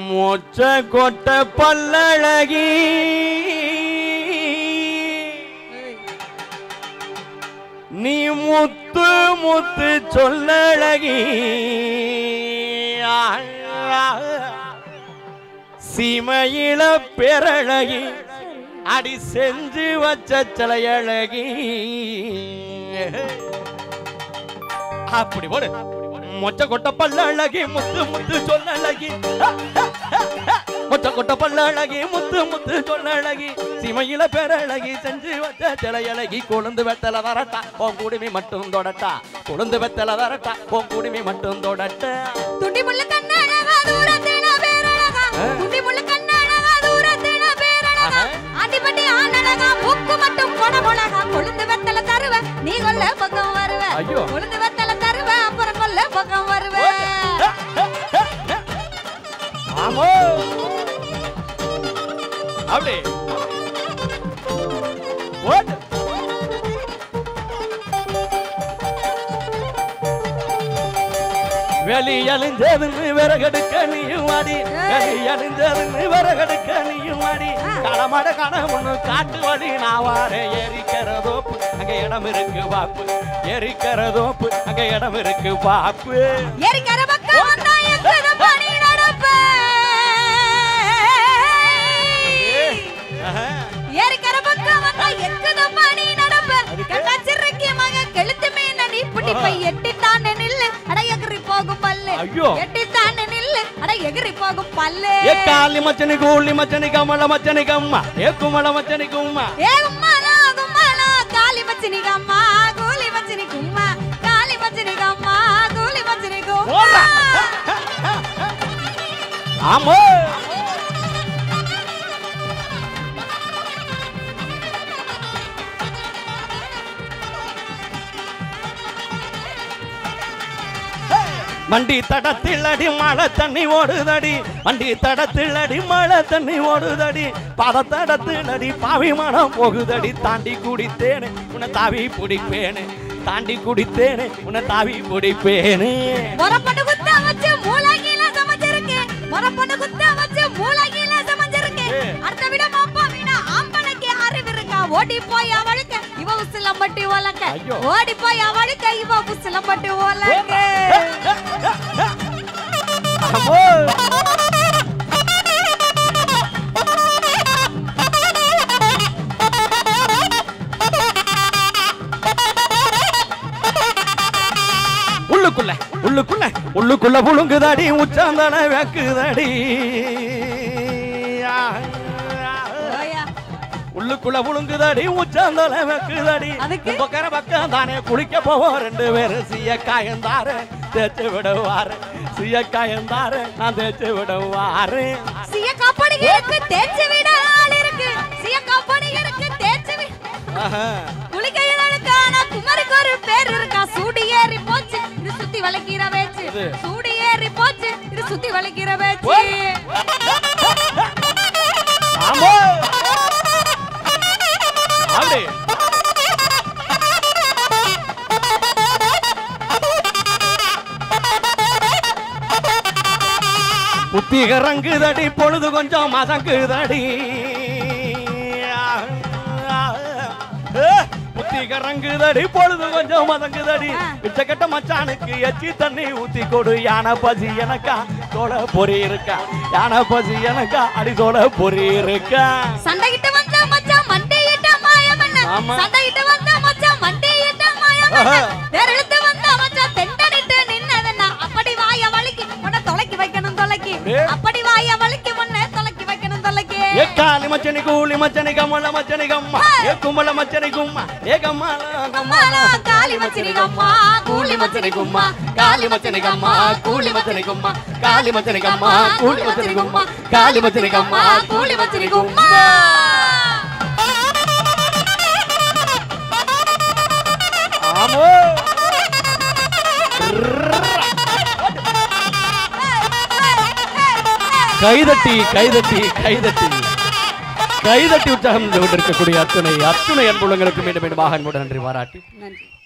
மொச்ச கொட்ட பல்லழகி நீ முத்து முத்து சொல்லழகி சீமையில பெரழகி அடி செஞ்சு வச்ச சிலையழகி அப்படி போடு மொச்ச கொட்ட பல்ல அழகி முத்து முத்து சொல்ல அழகி மொச்ச கொட்ட பல்ல அழகி முத்து முத்து சொல்ல அழகி சிமையில பேரழகி செஞ்சு வச்ச சிலையழகி கொழுந்து வெத்தல வரட்டா உன் குடுமி மட்டும் தொடட்டா கொழுந்து வெத்தல வரட்டா உன் குடுமி மட்டும் தொடட்டா துண்டி முள்ளு கண்ணழகா தூரத்தின பேரழகா ஆ. துண்டி முள்ளு கண்ணழகா தூரத்தின பேரழகா ஆஹா. அடிபட்டி ஆனழகா மூக்கு மட்டும் கொட மொளகா கொழுந்து வெத்தல தருவ நீ கொல்ல பக்கம் வருவ ஐயோ. கொழுந்து வெத்தல தருவ அப்புறம் கொல்ல பக்கம் வருவ ஆமோ அப்படி ஓட்டு வெளி அழிஞ்சதுன்னு விறகெடுக்க நீயும் வாடி வெளி அழிஞ்சதுன்னு விறகெடுக்க நீயும் வாடி களமட கணவனு காட்டு வழி நான் வாரேன் எரிக்கிறதோப்பு அங்க இடம் இருக்கு பாப்பு எரிக்கிறதோப்பு அங்க இடம் இருக்கு பாப்பு எரிக்கிற பக்கம் வந்தா எக்குது பணி நடப்ப ஆஹா. ஏரிக்கர பக்கம் வந்தா எக்குது பணி நடப்ப கட்டாச்சிறக்கி மக கெளுத்து மீன நீ பிடிப்பை எட்டித்தானே நில்லு அட எகிரி போகும் பல்லு ஐயோ. எட்டித்தானே நில்லு அட எகிரி போகும் பல்லு ఏ కాలి మచ్చని గోళ్ళి మచ్చని కమల మచ్చని కమ్మ ఏ కుమల మచ్చని కుమ్మ ఏ గుమ్మాలా గుమ్మాలా కాలి మచ్చిని గమ్మ గూలి మచ్చిని గుమ్మ కాలి మచ్చిని గమ్మ గూలి మచ్చిని గుమ్మ ఓరా. అమ్మో வண்டி தடத்தில் அடி மழை தண்ணி ஓடுதடி வண்டி தடத்தில் அடி மழை தண்ணி ஓடுதடி பத தடத்தில் அடி பாவி மனம் போகுதடி தாண்டி குடித்தேனே உன்னை தாவி பிடிப்பேனே தாண்டி குடித்தேனே உன்னை தாவி பிடிப்பேனே மொரப்பட்டு குத்த வச்சு மூலகில சமைச்சிருக்கு மொரப்பட்டு குத்த வச்சு மூலகில சமைச்சிருக்கு ஏ. அடுத்த விட மாப்பா விட ஆம்பளைக்கு அறிவு இருக்கா ஓடி போய் அவளுக்கு இவ உசிலம்பட்டி ஓலக்க ஐயோ. ஓடி போய் அவளுக்கு இவ உசிலம்பட்டி ஓலக்க அம்மோ உள்ளுக்குள்ள உள்ளுக்குள்ள உள்ளுக்குள்ள புழுங்குதாடி உச்சாந்தன வைக்குதாடி ஓயா, உள்ளுக்குள்ள புழுங்குதாடி உச்சாந்தன வைக்குதாடி அதுக்கு? பக்கர பக்கம் தானே குளிக்க போவோம் ரெண்டு பேரும் சீய காயந்தாரு தேய்ச்சி விடுவாரு சீய காயந்தாரு நான் தேய்ச்சி விடுவாரு சிய காப்படிகளுக்கு தேய்ச்சி விட ஆள் இருக்கு சிய காப்படிகளுக்கு தேய்ச்சி வி- ஆஹா. குளிக்கையிலுக்கான குமருக்கு ஒரு பேர் இருக்கா சூடி ஏறி போச்சு இது சுத்தி வளைக்கிற பேச்சு இது. சூடி ஏறி போச்சு இது சுத்தி வளைக்கிற பேச்சு ஓய். ஆமா அப்படி புத்தி கறங்குதடி பொழுது கொஞ்சம் மசங்குதடி புத்தி கறங்குதடி பொழுது கொஞ்சம் மதங்குதடி ஆ. பிச்சைக்கட்ட மச்சானுக்கு எச்சி தண்ணி ஊத்தி கொடு யானை பசி எனக்கா சோழ பொறி இருக்கா யானை பசி எனக்கா அடி சோழ பொறி இருக்கா சண்டையிட்டு வந்த மச்சான் மண்டையிட்ட மாயம் என்ன ஆமா. சண்டையிட்டு வந்த மச்சான் மண்டையிட்ட மாயம் என்ன ஆஹா. வேறெழுத்து வந்த மச்சான் தெண்டனிட்டு நின்னதுன்னா அப்படி வாய வலிக்கு உன்னை தொலைக்கி வைக்கணும் தொலைக்கி ஏ. அப்படி வாய வலிக்கு உன்னை தொலைக்கி வைக்கணும் தொலைக்கி ఏ కాలి మచ్చని కూలి మచ్చని గమ్మల మచ్చని గమ్మ ఏ కుమ్మల మచ్చని గుమ్మ ఏ గమ్మల அம்மாளா, காளி மச்சினி கம்மா, கூலி மச்சினி கும்மா, కాలి మచ్చని గమ్మ కూలి మచ్చని గుమ్మ కాలి మచ్చని గమ్మ కూలి మచ్చని గుమ్మ కాలి మచ్చని గమ్మ கூலி மச்சினி கும்மா. ఆమో கைதட்டி கைதட்டி கைதட்டி கைதட்டி உற்சாகம் கொண்டிருக்கக்கூடிய அத்துணை அத்துணை அன்புள்ளங்களுக்கு மீண்டும் மீண்டும் நன்றி பாராட்டி நன்றி